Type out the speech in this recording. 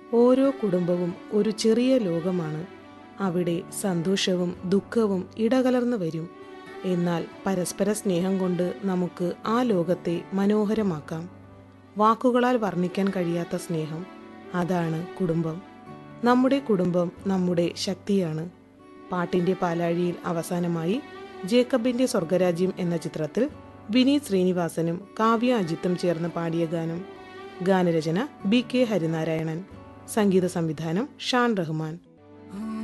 ഓരോ കുടുംബവും ഒരു ചെറിയ ലോകമാണ് അവിടെ സന്തോഷവും ദുഃഖവും ഇടകലർന്നു വരും എന്നാൽ പരസ്പര സ്നേഹം കൊണ്ട് നമുക്ക് ആ ലോകത്തെ മനോഹരമാക്കാം വാക്കുകളാൽ വർണ്ണിക്കാൻ കഴിയാത്ത സ്നേഹം അതാണ് കുടുംബം നമ്മുടെ കുടുംബം നമ്മുടെ ശക്തിയാണ് പാട്ടിന്റെ പാലാഴിയിൽ അവസാനമായി ജേക്കബിന്റെ സ്വർഗരാജ്യം എന്ന ചിത്രത്തിൽ വിനീത് ശ്രീനിവാസനും കാവ്യ അജിത്തും ചേർന്ന് പാടിയ ഗാനം ഗാനരചന ബി കെ ഹരിനാരായണൻ സംഗീത സംവിധാനം ഷാൻ റഹ്മാൻ